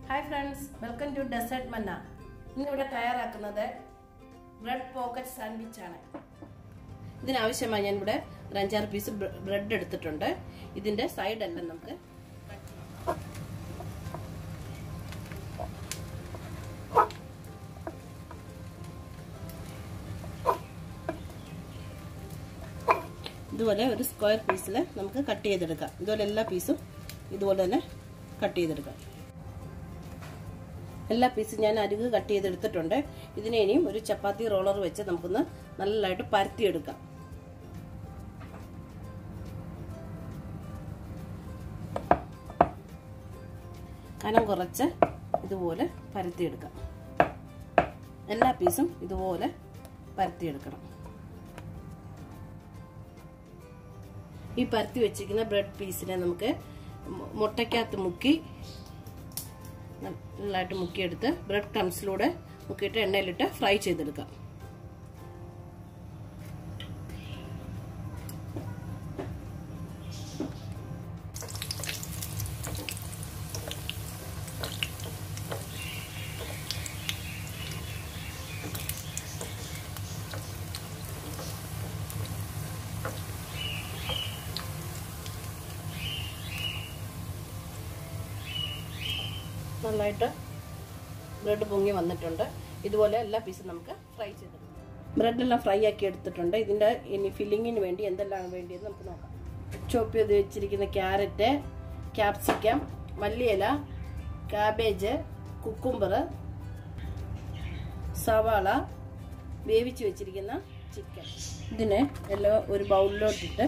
hi friends welcome to dessert മന്ന ഇന്നിവിടെ തയ്യാറാക്കുന്നത് ബ്രെഡ് പോക്കറ്റ് സാൻഡ്വിച്ച് ആണ് ഇതിനാവശ്യമായി ഞാൻ ഇവിടെ ഒരു അഞ്ചാറ് പീസ് ബ്രെഡ് എടുത്തിട്ടുണ്ട് ഇതിന്റെ സൈഡെല്ലാം നമുക്ക് ഇതുപോലെ ഒരു സ്ക്വയർ പീസിൽ നമുക്ക് കട്ട് ചെയ്തെടുക്കാം ഇതുപോലെ എല്ലാ പീസും ഇതുപോലെ തന്നെ കട്ട് ചെയ്തെടുക്കാം എല്ലാ പീസും ഞാൻ അരുക് കട്ട് ചെയ്തെടുത്തിട്ടുണ്ട് ഇതിനെ ഇനിയും ഒരു ചപ്പാത്തി റോളർ വെച്ച് നമുക്കൊന്ന് നല്ലതായിട്ട് പരത്തിയെടുക്കാം കനം കുറച്ച് ഇതുപോലെ പരത്തിയെടുക്കാം എല്ലാ പീസും ഇതുപോലെ പരത്തിയെടുക്കണം ഈ പരത്തി വെച്ചിരിക്കുന്ന ബ്രെഡ് പീസിനെ നമുക്ക് മുട്ടയ്ക്കകത്ത് മുക്കി നല്ലതായിട്ട് മുക്കിയെടുത്ത് ബ്രെഡ് ക്രംസിലൂടെ മുക്കിയിട്ട് എണ്ണയിലിട്ട് ഫ്രൈ ചെയ്തെടുക്കാം നന്നായിട്ട് ബ്രെഡ് പൊങ്ങി വന്നിട്ടുണ്ട് ഇതുപോലെ എല്ലാ പീസും നമുക്ക് ഫ്രൈ ചെയ്തെടുക്കാം ബ്രെഡെല്ലാം ഫ്രൈ ആക്കി എടുത്തിട്ടുണ്ട് ഇതിൻ്റെ ഇനി ഫില്ലിങ്ങിന് വേണ്ടി എന്തെല്ലാം വേണ്ടിയെന്ന് നമുക്ക് നോക്കാം ചോപ്പ് ചെയ്ത് വെച്ചിരിക്കുന്ന ക്യാരറ്റ് ക്യാപ്സിക്കം മല്ലിയില കാബേജ് കുക്കുംബർ സവാള വേവിച്ച് വെച്ചിരിക്കുന്ന ചിക്കൻ ഇതിനെ എല്ലാം ഒരു ബൗളിലോട്ടിട്ട്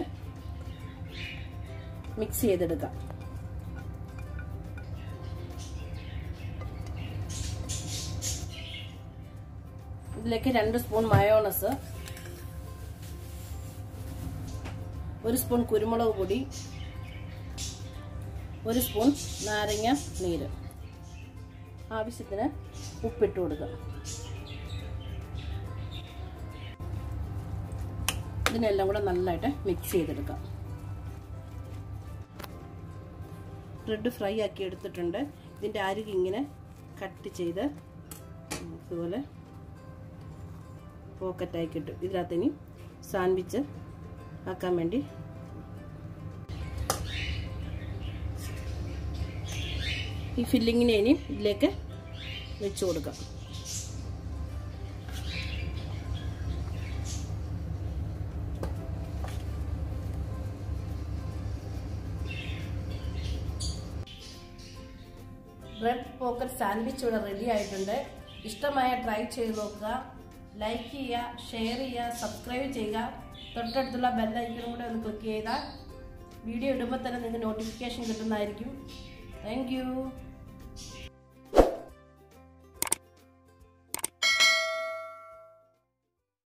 മിക്സ് ചെയ്തെടുക്കാം ഇതിലേക്ക് രണ്ട് സ്പൂൺ മയോണസ് ഒരു സ്പൂൺ കുരുമുളക് പൊടി ഒരു സ്പൂൺ നാരങ്ങ നീര് ആവശ്യത്തിന് ഉപ്പിട്ട് കൊടുക്കുക ഇതിനെല്ലാം കൂടെ നല്ലതായിട്ട് മിക്സ് ചെയ്തെടുക്കാം ബ്രെഡ് ഫ്രൈ ആക്കി എടുത്തിട്ടുണ്ട് ഇതിൻ്റെ അരുകി ഇങ്ങനെ കട്ട് ചെയ്ത് ഇതുപോലെ പോക്കറ്റായി കിട്ടും ഇതിനകത്ത് ഇനി സാൻഡ്വിച്ച് ആക്കാൻ വേണ്ടി ഈ ഫില്ലിങ്ങിനെ ഇനി ഇതിലേക്ക് വെച്ച് കൊടുക്കാം ബ്രെഡ് പോക്കറ്റ് സാൻഡ്വിച്ച് ഇവിടെ റെഡി ആയിട്ടുണ്ട് ഇഷ്ടമായ ട്രൈ ചെയ്ത് നോക്കുക ലൈക്ക് ചെയ്യുക ഷെയർ ചെയ്യുക സബ്സ്ക്രൈബ് ചെയ്യുക തൊട്ടടുത്തുള്ള ബെല്ലൈക്കനും കൂടെ ഒന്ന് ക്ലിക്ക് ചെയ്താൽ വീഡിയോ ഇടുമ്പോൾ തന്നെ നിങ്ങൾക്ക് നോട്ടിഫിക്കേഷൻ കിട്ടുന്നതായിരിക്കും താങ്ക്